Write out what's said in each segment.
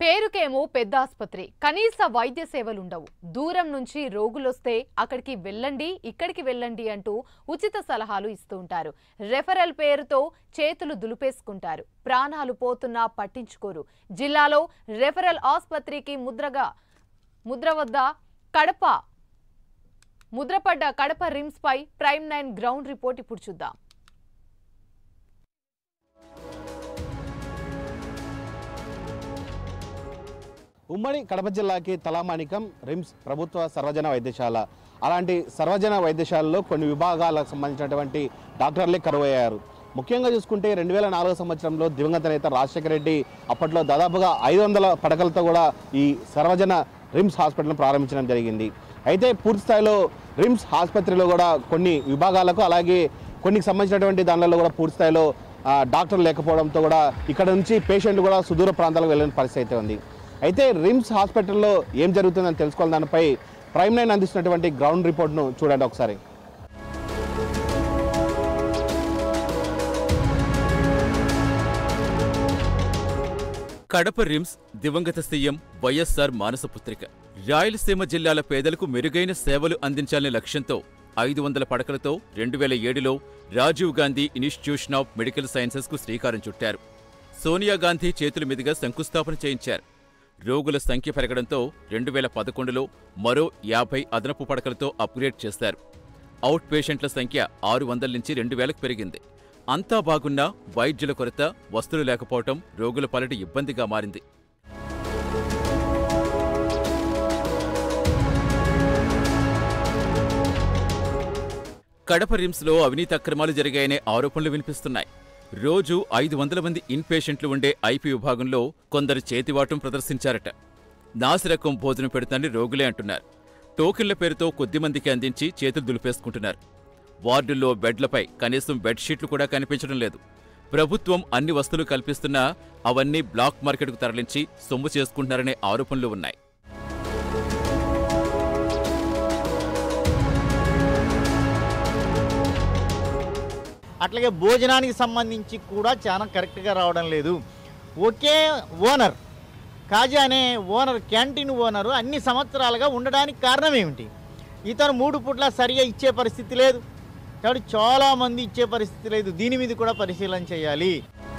పేరుకేమో పెద్ద ఆసుపత్రి కనీస వైద్య సేవలుండవు దూరం నుంచి రోగులొస్తే అక్కడికి వెళ్ళండి ఇక్కడికి వెళ్ళండి అంటూ ఉచిత సలహాలు ఇస్తూ ఉంటారు రెఫరల్ పేరుతో చేతులు దులిపేసుకుంటారు ప్రాణాలు పోతున్నా పట్టించుకోరు జిల్లాలో రెఫరల్ ఆసుపత్రికి ముద్రగా ముద్ర వద్ద కడప ముద్రపడ్డ కడప రిమ్స్ పై ప్రైమ్ నైన్ గ్రౌండ్ రిపోర్ట్ ఇప్పుడు చూద్దాం ఉమ్మడి కడప జిల్లాకి తలామానికం రిమ్స్ ప్రభుత్వ సర్వజన వైద్యశాల అలాంటి సర్వజన వైద్యశాలలో కొన్ని విభాగాలకు సంబంధించినటువంటి డాక్టర్లే కరువయ్యారు ముఖ్యంగా చూసుకుంటే రెండు వేల నాలుగో సంవత్సరంలో దివంగత నేత రాజశేఖర రెడ్డి అప్పట్లో దాదాపుగా ఐదు వందల పడకలతో కూడా ఈ సర్వజన రిమ్స్ హాస్పిటల్ను ప్రారంభించడం జరిగింది అయితే పూర్తి స్థాయిలో రిమ్స్ ఆసుపత్రిలో కూడా కొన్ని విభాగాలకు అలాగే కొన్నికి సంబంధించినటువంటి దానిలో కూడా పూర్తి స్థాయిలో ఆ, డాక్టర్లు లేకపోవడంతో కూడా ఇక్కడ నుంచి పేషెంట్లు కూడా సుదూర ప్రాంతాలకు వెళ్ళిన పరిస్థితి అయితే ఉంది అయితే రిమ్స్ హాస్పిటల్లో ఏం జరుగుతుందని తెలుసుకోవాలి దానిపై ప్రైమ్ నైన్ అందిస్తున్నటువంటి గ్రౌండ్ రిపోర్ట్ను చూడండి ఒకసారి కడప రిమ్స్ దివంగత సీఎం వైఎస్సార్ మానసపుత్రిక రాయలసీమ జిల్లాల పేదలకు మెరుగైన సేవలు అందించాలనే లక్ష్యంతో ఐదు వందల పడకలతో రెండు వేల ఏడులో Rajiv Gandhi Institution of Medical సైన్సెస్కు శ్రీకారం చుట్టారు సోనియా గాంధీ చేతుల మీదుగా శంకుస్థాపన చేయించారు రోగుల సంఖ్య పెరగడంతో రెండు వేల పదకొండులో మరో యాభై అదనపు పడకలతో అప్గ్రేడ్ చేశారు అవుట్ పేషెంట్ల సంఖ్య ఆరు వందల నుంచి రెండు వేలకు పెరిగింది అంతా బాగున్నా వైద్యుల కొరత వస్తువులు లేకపోవటం రోగుల పాలిట ఇబ్బందిగా మారింది కడప రిమ్స్లో అవినీతి అక్రమాలు జరిగాయనే ఆరోపణలు వినిపిస్తున్నాయి రోజు ఐదు వందల మంది ఇన్ పేషెంట్లు ఉండే ఐపీ విభాగంలో కొందరు చేతివాటం ప్రదర్శించారట నాసిరకం భోజనం పెడుతుందని రోగులే అంటున్నారు టోకెన్ల పేరుతో కొద్దిమందికి అందించి చేతులు దులిపేసుకుంటున్నారు వార్డుల్లో బెడ్లపై కనీసం బెడ్షీట్లు కూడా కనిపించడం లేదు ప్రభుత్వం అన్ని వస్తువులు కల్పిస్తున్నా అవన్నీ బ్లాక్ మార్కెట్కు తరలించి సొమ్ము చేసుకుంటున్నారనే ఆరోపణలు ఉన్నాయి అట్లాగే భోజనానికి సంబంధించి కూడా చాలా కరెక్ట్గా రావడం లేదు ఒకే ఓనర్ కాజా అనే ఓనర్ క్యాంటీన్ ఓనరు అన్ని సంవత్సరాలుగా ఉండడానికి కారణం ఏమిటి ఇతను మూడు పూట్ల సరిగా ఇచ్చే పరిస్థితి లేదు కాబట్టి చాలామంది ఇచ్చే పరిస్థితి లేదు దీని మీద కూడా పరిశీలన చేయాలి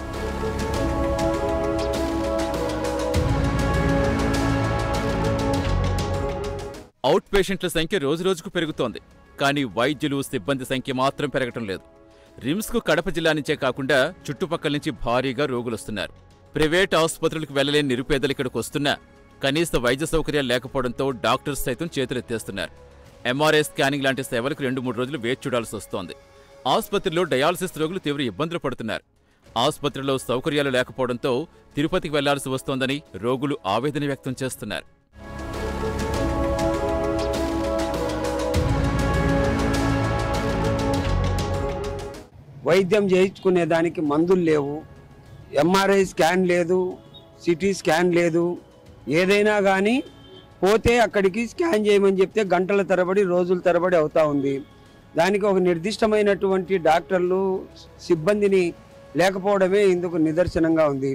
అవుట్ పేషెంట్ల సంఖ్య రోజురోజుకు పెరుగుతోంది కానీ వైద్యులు సిబ్బంది సంఖ్య మాత్రం పెరగటం లేదు రిమ్స్కు కడప జిల్లా నుంచే కాకుండా చుట్టుపక్కల నుంచి భారీగా రోగులొస్తున్నారు ప్రైవేట్ ఆసుపత్రులకు వెళ్లలేని నిరుపేదలు ఇక్కడికి వస్తున్నా కనీస వైద్య సౌకర్యాలు లేకపోవడంతో డాక్టర్స్ సైతం చేతులెత్తేస్తున్నారు ఎంఆర్ఐ స్కానింగ్ లాంటి సేవలకు రెండు మూడు రోజులు వేచి చూడాల్సి వస్తోంది ఆసుపత్రిలో డయాలసిస్ రోగులు తీవ్ర ఇబ్బందులు పడుతున్నారు ఆసుపత్రిలో సౌకర్యాలు లేకపోవడంతో తిరుపతికి వెళ్లాల్సి వస్తోందని రోగులు ఆవేదన వ్యక్తం చేస్తున్నారు వైద్యం చేయించుకునే దానికి మందులు లేవు ఎంఆర్ఐ స్కాన్ లేదు సిటీ స్కాన్ లేదు ఏదైనా కానీ పోతే అక్కడికి స్కాన్ చేయమని చెప్తే గంటల తరబడి రోజుల తరబడి అవుతా ఉంది దానికి ఒక నిర్దిష్టమైనటువంటి డాక్టర్లు సిబ్బందిని లేకపోవడమే ఇందుకు నిదర్శనంగా ఉంది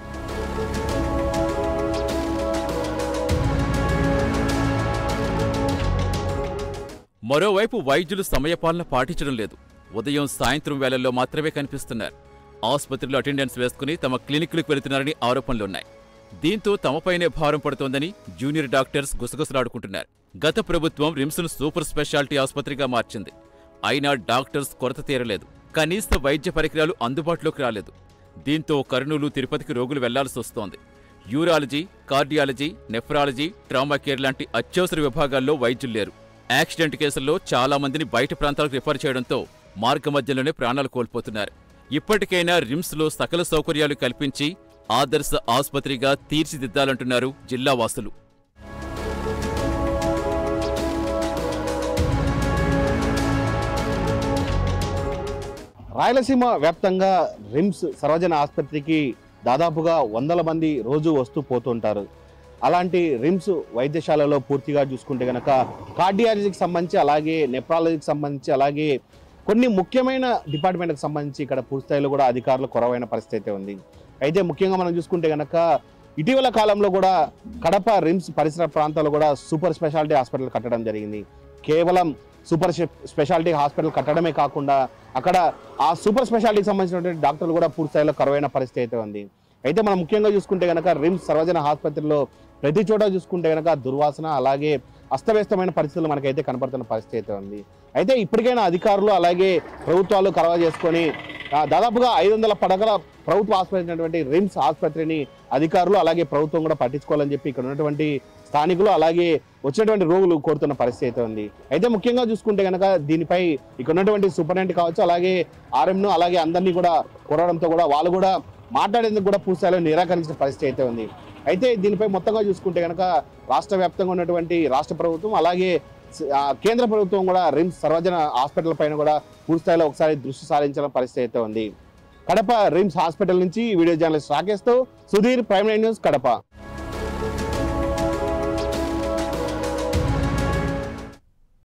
మరోవైపు వైద్యులు సమయపాలన పాటించడం లేదు ఉదయం సాయంత్రం వేళల్లో మాత్రమే కనిపిస్తున్నారు ఆసుపత్రిలో అటెండెన్స్ వేసుకుని తమ క్లినిక్లకు వెళుతున్నారని ఆరోపణలున్నాయి దీంతో తమపైనే భారం పడుతోందని జూనియర్ డాక్టర్స్ గుసగుసలాడుకుంటున్నారు గత ప్రభుత్వం రిమ్స్ను సూపర్ స్పెషాలిటీ ఆసుపత్రిగా మార్చింది అయినా డాక్టర్స్ కొరత తీరలేదు కనీస వైద్య పరికరాలు అందుబాటులోకి రాలేదు దీంతో కర్నూలు తిరుపతికి రోగులు వెళ్లాల్సి వస్తోంది urology cardiology nephrology trauma care లాంటి అత్యవసర విభాగాల్లో వైద్యులు లేరు యాక్సిడెంట్ కేసుల్లో చాలా మందిని బయట ప్రాంతాలకు రిఫర్ చేయడంతో మార్గమధ్యలోనే ప్రాణాలు కోల్పోతున్నారు ఇప్పటికైనా రిమ్స్లో సకల సౌకర్యాలు కల్పించి ఆదర్శ ఆసుపత్రిగా తీర్చిదిద్దాలంటున్నారు జిల్లా వాసులు రాయలసీమ వ్యాప్తంగా రిమ్స్ సర్వజన ఆసుపత్రికి దాదాపుగా వందల మంది రోజు వస్తూ పోతుంటారు అలాంటి రిమ్స్ వైద్యశాలలో పూర్తిగా చూసుకుంటే కనుక కార్డియాలజీకి సంబంధించి అలాగే నెప్రాలజీకి సంబంధించి అలాగే కొన్ని ముఖ్యమైన డిపార్ట్మెంట్కి సంబంధించి ఇక్కడ పూర్తి స్థాయిలో కూడా అధికారులు కొరవైన పరిస్థితి అయితే ఉంది అయితే ముఖ్యంగా మనం చూసుకుంటే కనుక ఇటీవల కాలంలో కూడా కడప రిమ్స్ పరిసర ప్రాంతాల్లో కూడా సూపర్ స్పెషాలిటీ హాస్పిటల్ కట్టడం జరిగింది కేవలం సూపర్ స్పె- స్పెషాలిటీ హాస్పిటల్ కట్టడమే కాకుండా అక్కడ ఆ సూపర్ స్పెషాలిటీకి సంబంధించినటువంటి డాక్టర్లు కూడా పూర్తి స్థాయిలో కరువైన పరిస్థితి అయితే ఉంది అయితే మనం ముఖ్యంగా చూసుకుంటే కనుక రిమ్స్ సర్వజన ఆసుపత్రిలో ప్రతి చోట చూసుకుంటే కనుక దుర్వాసన అలాగే అస్తవ్యస్తమైన పరిస్థితులు మనకైతే కనపడుతున్న పరిస్థితి అయితే ఉంది అయితే ఇప్పటికైనా అధికారులు అలాగే ప్రభుత్వాలు కరవ చేసుకొని ఆ, దాదాపుగా ఐదు వందల పడగల ప్రభుత్వ ఆసుపత్రి అయినటువంటి రిమ్స్ ఆసుపత్రిని అధికారులు అలాగే ప్రభుత్వం కూడా పట్టించుకోవాలని చెప్పి ఇక్కడ ఉన్నటువంటి స్థానికులు అలాగే వచ్చినటువంటి రోగులు కోరుతున్న పరిస్థితి అయితే ఉంది అయితే ముఖ్యంగా చూసుకుంటే కనుక దీనిపై ఇక్కడ ఉన్నటువంటి సూపరింటెండెంట్ కావచ్చు అలాగే ఆర్ఎంను అలాగే అందరినీ కూడా కోరడంతో కూడా వాళ్ళు కూడా మాట్లాడేందుకు కూడా పూర్తిస్థాయిలో నిరాకరించిన పరిస్థితి అయితే ఉంది అయితే దీనిపై మొత్తంగా చూసుకుంటే కనుక రాష్ట్ర వ్యాప్తంగా ఉన్నటువంటి రాష్ట్ర ప్రభుత్వం అలాగే స- ఆ, కేంద్ర ప్రభుత్వం కూడా రిమ్స్ సర్వజన హాస్పిటల్ పైన కూడా పూర్తిస్థాయిలో ఒకసారి దృష్టి సారించిన పరిస్థితి అయితే ఉంది కడప రిమ్స్ హాస్పిటల్ నుంచి వీడియో జర్నలిస్ట్ రాకేష్తో Sudheer Prime Nine News Kadapa